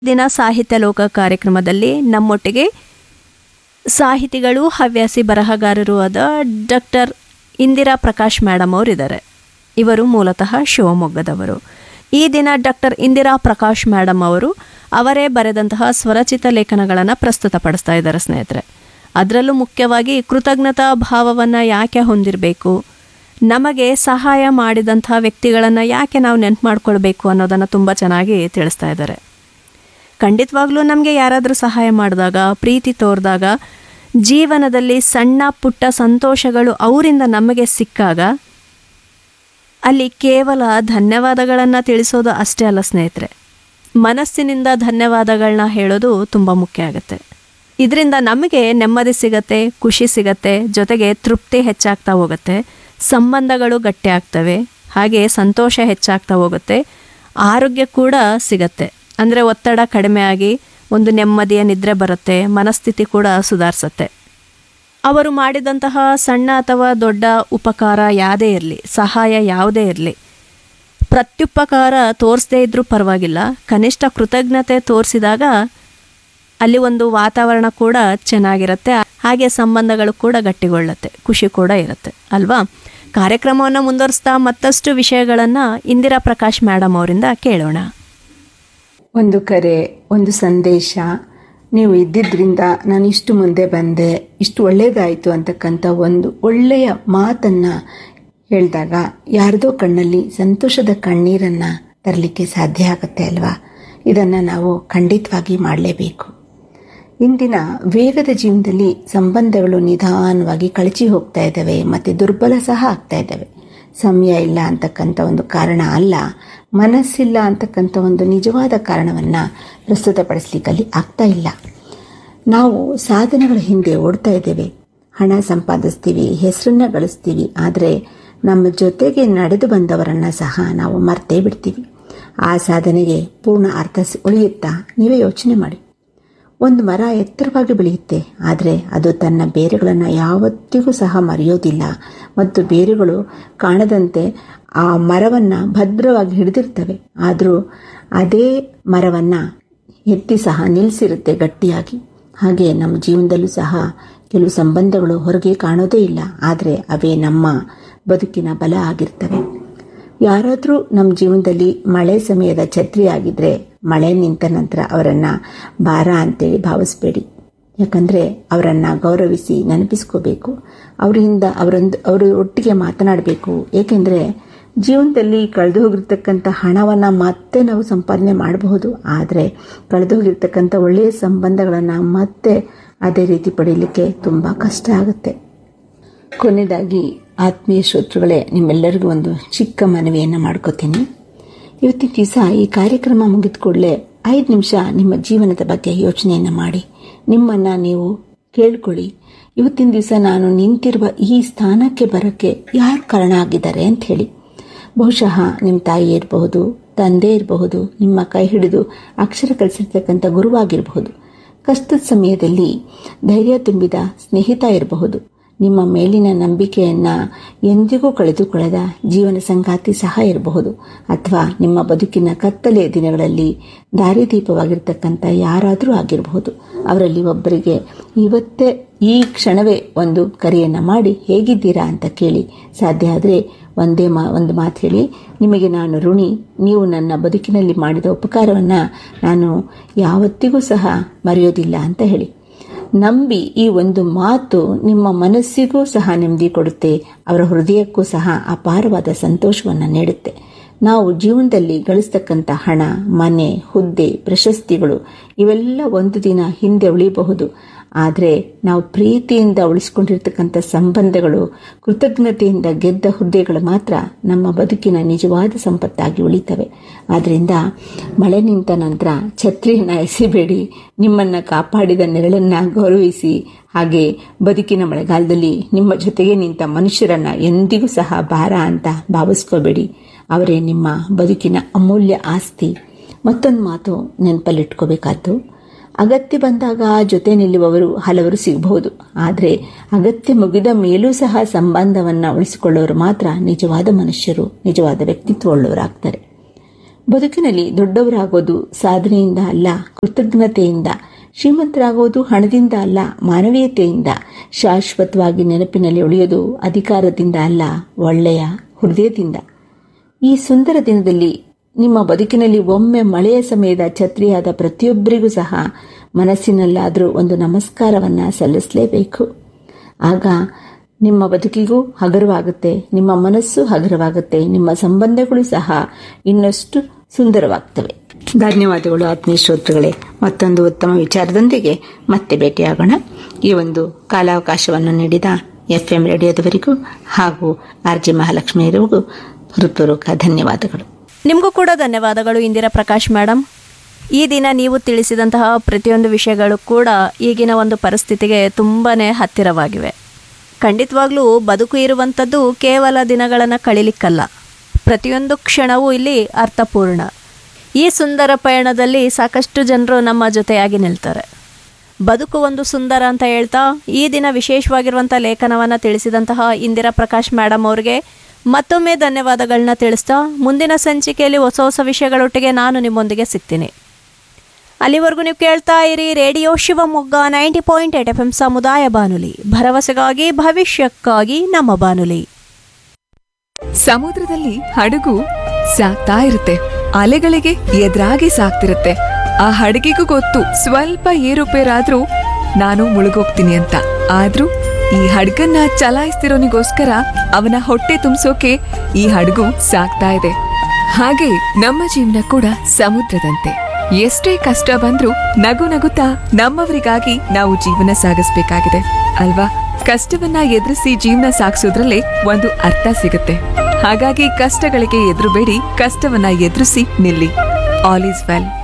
ದಿನ ಸಾಹಿತ್ಯ ಲೋಕ ಕಾರ್ಯಕ್ರಮದಲ್ಲಿ ನಮ್ಮೊಟ್ಟಿಗೆ ಸಾಹಿತಿಗಳು ಹವ್ಯಾಸಿ ಬರಹಗಾರರು ಆದ ಡಾಕ್ಟರ್ ಇಂದಿರಾ ಪ್ರಕಾಶ್ ಮೇಡಮ್ ಅವರಿದ್ದಾರೆ ಇವರು ಮೂಲತಃ ಶಿವಮೊಗ್ಗದವರು ಈ ದಿನ ಡಾಕ್ಟರ್ ಇಂದಿರಾ ಪ್ರಕಾಶ್ ಮೇಡಮ್ ಅವರು ಅವರೇ ಬರೆದಂತಹ ಸ್ವರಚಿತ ಲೇಖನಗಳನ್ನು ಪ್ರಸ್ತುತಪಡಿಸ್ತಾ ಇದ್ದಾರೆ ಸ್ನೇಹಿತರೆ ಅದರಲ್ಲೂ ಮುಖ್ಯವಾಗಿ ಕೃತಜ್ಞತಾ ಭಾವವನ್ನು ಯಾಕೆ ಹೊಂದಿರಬೇಕು ನಮಗೆ ಸಹಾಯ ಮಾಡಿದಂಥ ವ್ಯಕ್ತಿಗಳನ್ನು ಯಾಕೆ ನಾವು ನೆನ್ಪು ಮಾಡ್ಕೊಳ್ಬೇಕು ಅನ್ನೋದನ್ನು ತುಂಬ ಚೆನ್ನಾಗಿ ತಿಳಿಸ್ತಾ ಇದ್ದಾರೆ ಖಂಡಿತವಾಗ್ಲೂ ನಮಗೆ ಯಾರಾದರೂ ಸಹಾಯ ಮಾಡಿದಾಗ ಪ್ರೀತಿ ತೋರಿದಾಗ ಜೀವನದಲ್ಲಿ ಸಣ್ಣ ಪುಟ್ಟ ಸಂತೋಷಗಳು ಅವರಿಂದ ನಮಗೆ ಸಿಕ್ಕಾಗ ಅಲ್ಲಿ ಕೇವಲ ಧನ್ಯವಾದಗಳನ್ನು ತಿಳಿಸೋದು ಅಷ್ಟೇ ಅಲ್ಲ ಸ್ನೇಹಿತರೆ ಮನಸ್ಸಿನಿಂದ ಧನ್ಯವಾದಗಳನ್ನ ಹೇಳೋದು ತುಂಬ ಮುಖ್ಯ ಆಗುತ್ತೆ ಇದರಿಂದ ನಮಗೆ ನೆಮ್ಮದಿ ಸಿಗತ್ತೆ ಖುಷಿ ಸಿಗತ್ತೆ ಜೊತೆಗೆ ತೃಪ್ತಿ ಹೆಚ್ಚಾಗ್ತಾ ಹೋಗುತ್ತೆ ಸಂಬಂಧಗಳು ಗಟ್ಟಿ ಆಗ್ತವೆ ಹಾಗೆ ಸಂತೋಷ ಹೆಚ್ಚಾಗ್ತಾ ಹೋಗುತ್ತೆ ಆರೋಗ್ಯ ಕೂಡ ಸಿಗತ್ತೆ ಅಂದರೆ ಒತ್ತಡ ಕಡಿಮೆ ಆಗಿ ಒಂದು ನೆಮ್ಮದಿಯ ನಿದ್ರೆ ಬರುತ್ತೆ ಮನಸ್ಥಿತಿ ಕೂಡ ಸುಧಾರಿಸುತ್ತೆ ಅವರು ಮಾಡಿದಂತಹ ಸಣ್ಣ ಅಥವಾ ದೊಡ್ಡ ಉಪಕಾರ ಯಾವುದೇ ಇರಲಿ ಸಹಾಯ ಯಾವುದೇ ಇರಲಿ ಪ್ರತ್ಯುಪಕಾರ ತೋರಿಸದೇ ಇದ್ರೂ ಪರವಾಗಿಲ್ಲ ಕನಿಷ್ಠ ಕೃತಜ್ಞತೆ ತೋರಿಸಿದಾಗ ಅಲ್ಲಿ ಒಂದು ವಾತಾವರಣ ಕೂಡ ಚೆನ್ನಾಗಿರುತ್ತೆ ಹಾಗೆ ಸಂಬಂಧಗಳು ಕೂಡ ಗಟ್ಟಿಗೊಳ್ಳುತ್ತೆ ಖುಷಿ ಕೂಡ ಇರುತ್ತೆ ಅಲ್ವಾ ಕಾರ್ಯಕ್ರಮವನ್ನು ಮುಂದುವರಿಸ್ತಾ ಮತ್ತಷ್ಟು ವಿಷಯಗಳನ್ನು ಇಂದಿರಾ ಪ್ರಕಾಶ್ ಮೇಡಮ್ ಅವರಿಂದ ಕೇಳೋಣ ಒಂದು ಕರೆ ಒಂದು ಸಂದೇಶ ನೀವು ಇದ್ದಿದ್ರಿಂದ ನಾನು ಇಷ್ಟು ಮುಂದೆ ಬಂದೆ ಇಷ್ಟು ಒಳ್ಳೇದಾಯಿತು ಅಂತಕ್ಕಂಥ ಒಂದು ಒಳ್ಳೆಯ ಮಾತನ್ನು ಹೇಳಿದಾಗ ಯಾರದೋ ಕಣ್ಣಲ್ಲಿ ಸಂತೋಷದ ಕಣ್ಣೀರನ್ನು ತರಲಿಕ್ಕೆ ಸಾಧ್ಯ ಆಗುತ್ತೆ ಅಲ್ವಾ ಇದನ್ನು ನಾವು ಖಂಡಿತವಾಗಿ ಮಾಡಲೇಬೇಕು ಇಂದಿನ ವೇಗದ ಜೀವನದಲ್ಲಿ ಸಂಬಂಧಗಳು ನಿಧಾನವಾಗಿ ಕಳಚಿ ಹೋಗ್ತಾ ಇದ್ದಾವೆ ಮತ್ತು ದುರ್ಬಲ ಸಹ ಆಗ್ತಾ ಇದ್ದಾವೆ ಸಮಯ ಇಲ್ಲ ಅಂತಕ್ಕಂಥ ಒಂದು ಕಾರಣ ಅಲ್ಲ ಮನಸ್ಸಿಲ್ಲ ಅಂತಕ್ಕಂಥ ಒಂದು ನಿಜವಾದ ಕಾರಣವನ್ನು ಪ್ರಸ್ತುತಪಡಿಸ್ಲಿಕ್ಕಲ್ಲಿ ಆಗ್ತಾ ಇಲ್ಲ ನಾವು ಸಾಧನೆಗಳ ಹಿಂದೆ ಓಡ್ತಾ ಇದ್ದೇವೆ ಹಣ ಸಂಪಾದಿಸ್ತೀವಿ ಹೆಸರನ್ನ ಗಳಿಸ್ತೀವಿ ಆದರೆ ನಮ್ಮ ಜೊತೆಗೆ ನಡೆದು ಬಂದವರನ್ನು ಸಹ ನಾವು ಮರ್ತೇ ಬಿಡ್ತೀವಿ ಆ ಸಾಧನೆಗೆ ಪೂರ್ಣ ಅರ್ಥ ಉಳಿಯುತ್ತಾ ನೀವೇ ಯೋಚನೆ ಮಾಡಿ ಒಂದು ಮರ ಎತ್ತರವಾಗಿ ಬೆಳೆಯುತ್ತೆ ಆದರೆ ಅದು ತನ್ನ ಬೇರುಗಳನ್ನು ಯಾವತ್ತಿಗೂ ಸಹ ಮರೆಯೋದಿಲ್ಲ ಮತ್ತು ಬೇರುಗಳು ಕಾಣದಂತೆ ಆ ಮರವನ್ನು ಭದ್ರವಾಗಿ ಹಿಡಿದಿರ್ತವೆ ಆದರೂ ಅದೇ ಮರವನ್ನು ಎತ್ತಿ ಸಹ ನಿಲ್ಲಿಸಿರುತ್ತೆ ಗಟ್ಟಿಯಾಗಿ ಹಾಗೆ ನಮ್ಮ ಜೀವನದಲ್ಲೂ ಸಹ ಕೆಲವು ಸಂಬಂಧಗಳು ಹೊರಗೆ ಕಾಣೋದೇ ಇಲ್ಲ ಆದರೆ ಅವೇ ನಮ್ಮ ಬದುಕಿನ ಬಲ ಆಗಿರ್ತವೆ ಯಾರಾದರೂ ನಮ್ಮ ಜೀವನದಲ್ಲಿ ಮಳೆ ಸಮಯದ ಛತ್ರಿ ಆಗಿದ್ರೆ ಮಳೆ ನಿಂತ ನಂತರ ಅವರನ್ನು ಭಾರ ಅಂತೇಳಿ ಭಾವಿಸ್ಬೇಡಿ ಯಾಕಂದರೆ ಅವರನ್ನು ಗೌರವಿಸಿ ನೆನಪಿಸ್ಕೋಬೇಕು ಅವರಿಂದ ಅವರೊಂದು ಅವರು ಒಟ್ಟಿಗೆ ಮಾತನಾಡಬೇಕು ಏಕೆಂದರೆ ಜೀವನದಲ್ಲಿ ಕಳೆದು ಹೋಗಿರ್ತಕ್ಕಂಥ ಹಣವನ್ನು ಮತ್ತೆ ನಾವು ಸಂಪಾದನೆ ಮಾಡಬಹುದು ಆದರೆ ಕಳೆದು ಹೋಗಿರ್ತಕ್ಕಂಥ ಒಳ್ಳೆಯ ಸಂಬಂಧಗಳನ್ನು ಮತ್ತೆ ಅದೇ ರೀತಿ ಪಡೀಲಿಕ್ಕೆ ತುಂಬ ಕಷ್ಟ ಆಗುತ್ತೆ ಕೊನೆಯದಾಗಿ ಆತ್ಮೀಯ ಶ್ರೋತೃಗಳೇ ನಿಮ್ಮೆಲ್ಲರಿಗೂ ಒಂದು ಚಿಕ್ಕ ಮನವಿಯನ್ನು ಮಾಡ್ಕೋತೀನಿ ಇವತ್ತಿನ ದಿವಸ ಈ ಕಾರ್ಯಕ್ರಮ ಮುಗಿದ ಕೂಡಲೇ ಐದು ನಿಮಿಷ ನಿಮ್ಮ ಜೀವನದ ಬಗ್ಗೆ ಯೋಚನೆಯನ್ನು ಮಾಡಿ ನಿಮ್ಮನ್ನು ನೀವು ಕೇಳ್ಕೊಳ್ಳಿ ಇವತ್ತಿನ ದಿವಸ ನಾನು ನಿಂತಿರುವ ಈ ಸ್ಥಾನಕ್ಕೆ ಬರೋಕ್ಕೆ ಯಾರು ಕಾರಣ ಆಗಿದ್ದಾರೆ ಅಂತ ಹೇಳಿ ಬಹುಶಃ ನಿಮ್ಮ ತಾಯಿ ಇರಬಹುದು ತಂದೆ ಇರಬಹುದು ನಿಮ್ಮ ಕೈ ಹಿಡಿದು ಅಕ್ಷರ ಕಲಿಸಿರ್ತಕ್ಕಂಥ ಗುರುವಾಗಿರಬಹುದು ಕಷ್ಟದ ಸಮಯದಲ್ಲಿ ಧೈರ್ಯ ತುಂಬಿದ ಸ್ನೇಹಿತ ಇರಬಹುದು ನಿಮ್ಮ ಮೇಲಿನ ನಂಬಿಕೆಯನ್ನು ಎಂದಿಗೂ ಕಳೆದುಕೊಳ್ಳದ ಜೀವನ ಸಂಗಾತಿ ಸಹ ಇರಬಹುದು ಅಥವಾ ನಿಮ್ಮ ಬದುಕಿನ ಕತ್ತಲೆಯ ದಿನಗಳಲ್ಲಿ ದಾರಿದೀಪವಾಗಿರ್ತಕ್ಕಂಥ ಯಾರಾದರೂ ಆಗಿರಬಹುದು ಅವರಲ್ಲಿ ಒಬ್ಬರಿಗೆ ಇವತ್ತೇ ಈ ಕ್ಷಣವೇ ಒಂದು ಕರೆಯನ್ನು ಮಾಡಿ ಹೇಗಿದ್ದೀರಾ ಅಂತ ಕೇಳಿ ಸಾಧ್ಯ ಆದರೆ ಒಂದೇ ಮಾ ಒಂದು ಮಾತು ಹೇಳಿ ನಿಮಗೆ ನಾನು ಋಣಿ ನೀವು ನನ್ನ ಬದುಕಿನಲ್ಲಿ ಮಾಡಿದ ಉಪಕಾರವನ್ನು ನಾನು ಯಾವತ್ತಿಗೂ ಸಹ ಮರೆಯೋದಿಲ್ಲ ಅಂತ ಹೇಳಿ ನಂಬಿ ಈ ಒಂದು ಮಾತು ನಿಮ್ಮ ಮನಸ್ಸಿಗೂ ಸಹ ನೆಮ್ಮದಿ ಕೊಡುತ್ತೆ ಅವರ ಹೃದಯಕ್ಕೂ ಸಹ ಅಪಾರವಾದ ಸಂತೋಷವನ್ನು ನೀಡುತ್ತೆ ನಾವು ಜೀವನದಲ್ಲಿ ಗಳಿಸ್ತಕ್ಕಂಥ ಹಣ ಮನೆ ಹುದ್ದೆ ಪ್ರಶಸ್ತಿಗಳು ಇವೆಲ್ಲ ಒಂದು ದಿನ ಹಿಂದೆ ಉಳಿಯಬಹುದು ಆದರೆ ನಾವು ಪ್ರೀತಿಯಿಂದ ಉಳಿಸ್ಕೊಂಡಿರ್ತಕ್ಕಂಥ ಸಂಬಂಧಗಳು ಕೃತಜ್ಞತೆಯಿಂದ ಗೆದ್ದ ಹುದ್ದೆಗಳು ಮಾತ್ರ ನಮ್ಮ ಬದುಕಿನ ನಿಜವಾದ ಸಂಪತ್ತಾಗಿ ಉಳಿತವೆ ಆದ್ದರಿಂದ ಮಳೆ ನಿಂತ ನಂತರ ಛತ್ರಿಯನ್ನು ಎಸಿಬೇಡಿ ನಿಮ್ಮನ್ನು ಕಾಪಾಡಿದ ನೆರಳನ್ನು ಗೌರವಿಸಿ ಹಾಗೆ ಬದುಕಿನ ಮಳೆಗಾಲದಲ್ಲಿ ನಿಮ್ಮ ಜೊತೆಗೆ ನಿಂತ ಮನುಷ್ಯರನ್ನ ಎಂದಿಗೂ ಸಹ ಭಾರ ಅಂತ ಭಾವಿಸ್ಕೋಬೇಡಿ ಅವರೇ ನಿಮ್ಮ ಬದುಕಿನ ಅಮೂಲ್ಯ ಆಸ್ತಿ ಮತ್ತೊಂದು ಮಾತು ನೆನಪಲ್ಲಿಟ್ಕೋಬೇಕಾದ್ದು ಅಗತ್ಯ ಬಂದಾಗ ಜೊತೆ ನಿಲ್ಲುವವರು ಹಲವರು ಸಿಗಬಹುದು ಆದರೆ ಅಗತ್ಯ ಮುಗಿದ ಮೇಲೂ ಸಹ ಸಂಬಂಧವನ್ನು ಉಳಿಸಿಕೊಳ್ಳೋರು ಮಾತ್ರ ನಿಜವಾದ ಮನುಷ್ಯರು ನಿಜವಾದ ವ್ಯಕ್ತಿತ್ವ ಉಳ್ಳವರಾಗ್ತಾರೆ ಬದುಕಿನಲ್ಲಿ ದೊಡ್ಡವರಾಗೋದು ಸಾಧನೆಯಿಂದ ಅಲ್ಲ ಕೃತಜ್ಞತೆಯಿಂದ ಶ್ರೀಮಂತರಾಗೋದು ಹಣದಿಂದ ಅಲ್ಲ ಮಾನವೀಯತೆಯಿಂದ ಶಾಶ್ವತವಾಗಿ ನೆನಪಿನಲ್ಲಿ ಉಳಿಯೋದು ಅಧಿಕಾರದಿಂದ ಅಲ್ಲ ಒಳ್ಳೆಯ ಹೃದಯದಿಂದ ಈ ಸುಂದರ ದಿನದಲ್ಲಿ ನಿಮ್ಮ ಬದುಕಿನಲ್ಲಿ ಒಮ್ಮೆ ಮಳೆಯ ಸಮಯದ ಛತ್ರಿಯಾದ ಪ್ರತಿಯೊಬ್ಬರಿಗೂ ಸಹ ಮನಸ್ಸಿನಲ್ಲಾದರೂ ಒಂದು ನಮಸ್ಕಾರವನ್ನು ಸಲ್ಲಿಸಲೇಬೇಕು ಆಗ ನಿಮ್ಮ ಬದುಕಿಗೂ ಹಗುರವಾಗುತ್ತೆ ನಿಮ್ಮ ಮನಸ್ಸು ಹಗುರವಾಗುತ್ತೆ ನಿಮ್ಮ ಸಂಬಂಧಗಳು ಸಹ ಇನ್ನಷ್ಟು ಸುಂದರವಾಗ್ತವೆ ಧನ್ಯವಾದಗಳು ಆತ್ಮೀಯ ಶ್ರೋತೃಗಳೇ ಮತ್ತೊಂದು ಉತ್ತಮ ವಿಚಾರದೊಂದಿಗೆ ಮತ್ತೆ ಭೇಟಿಯಾಗೋಣ ಈ ಒಂದು ಕಾಲಾವಕಾಶವನ್ನು ನೀಡಿದ ಎಫ್ ಎಂ ರೇಡಿಯೋದವರಿಗೂ ಹಾಗೂ ಆರ್ ಜಿ ಮಹಾಲಕ್ಷ್ಮಿಯವರಿಗೂ ಹೃತ್ಪೂರ್ವಕ ಧನ್ಯವಾದಗಳು ನಿಮಗೂ ಕೂಡ ಧನ್ಯವಾದಗಳು ಇಂದಿರಾ ಪ್ರಕಾಶ್ ಮೇಡಮ್ ಈ ದಿನ ನೀವು ತಿಳಿಸಿದಂತಹ ಪ್ರತಿಯೊಂದು ವಿಷಯಗಳು ಕೂಡ ಈಗಿನ ಒಂದು ಪರಿಸ್ಥಿತಿಗೆ ತುಂಬಾ ಹತ್ತಿರವಾಗಿವೆ ಖಂಡಿತವಾಗ್ಲೂ ಬದುಕು ಇರುವಂಥದ್ದು ಕೇವಲ ದಿನಗಳನ್ನು ಕಳಿಲಿಕ್ಕಲ್ಲ ಪ್ರತಿಯೊಂದು ಕ್ಷಣವೂ ಇಲ್ಲಿ ಅರ್ಥಪೂರ್ಣ ಈ ಸುಂದರ ಪಯಣದಲ್ಲಿ ಸಾಕಷ್ಟು ಜನರು ನಮ್ಮ ಜೊತೆಯಾಗಿ ನಿಲ್ತಾರೆ ಬದುಕು ಒಂದು ಸುಂದರ ಅಂತ ಹೇಳ್ತಾ ಈ ದಿನ ವಿಶೇಷವಾಗಿರುವಂಥ ಲೇಖನವನ್ನು ತಿಳಿಸಿದಂತಹ ಇಂದಿರಾ ಪ್ರಕಾಶ್ ಮೇಡಮ್ ಅವ್ರಿಗೆ ಮತ್ತೊಮ್ಮೆ ಧನ್ಯವಾದಗಳನ್ನ ತಿಳಿಸ್ತಾ ಮುಂದಿನ ಸಂಚಿಕೆಯಲ್ಲಿ ಹೊಸ ಹೊಸ ವಿಷಯಗಳೊಟ್ಟಿಗೆ ನಾನು ನಿಮ್ಮೊಂದಿಗೆ ಸಿಗ್ತೀನಿ ಅಲ್ಲಿವರೆಗೂ ನೀವು ಕೇಳ್ತಾ ಇರಿ radio Shivamogga ninety point eight F M ಸಮುದಾಯ ಬಾನುಲಿ ಭರವಸೆಗಾಗಿ ಭವಿಷ್ಯಕ್ಕಾಗಿ ನಮ್ಮ ಬಾನುಲಿ ಸಮುದ್ರದಲ್ಲಿ ಹಡಗು ಸಾಗ್ತಾ ಇರುತ್ತೆ ಅಲೆಗಳಿಗೆ ಎದುರಾಗಿ ಸಾಗ್ತಿರುತ್ತೆ ಆ ಹಡಗಿಗೂ ಗೊತ್ತು ಸ್ವಲ್ಪ ಏರುಪೇರಾದ್ರೂ ನಾನು ಮುಳುಗೋಗ್ತೀನಿ ಅಂತ ಆದ್ರೂ ಈ ಹಡಗನ್ನ ಚಲಾಯಿಸ್ತಿರೋನಿಗೋಸ್ಕರ ಅವನ ಹೊಟ್ಟೆ ತುಂಬಿಸೋಕೆ ಈ ಹಡಗು ಸಾಗ್ತಾ ಇದೆ ಹಾಗೆ ನಮ್ಮ ಜೀವನ ಕೂಡ ಸಮುದ್ರದಂತೆ ಎಷ್ಟೇ ಕಷ್ಟ ಬಂದ್ರೂ ನಗು ನಗುತ್ತಾ ನಮ್ಮವರಿಗಾಗಿ ನಾವು ಜೀವನ ಸಾಗಿಸ್ಬೇಕಾಗಿದೆ ಅಲ್ವಾ ಕಷ್ಟವನ್ನ ಎದುರಿಸಿ ಜೀವನ ಸಾಗಿಸೋದ್ರಲ್ಲೇ ಒಂದು ಅರ್ಥ ಸಿಗುತ್ತೆ ಹಾಗಾಗಿ ಕಷ್ಟಗಳಿಗೆ ಎದುರುಬೇಡಿ ಕಷ್ಟವನ್ನ ಎದುರಿಸಿ ನಿಲ್ಲಿ ಆಲ್ ಈಸ್ ವೆಲ್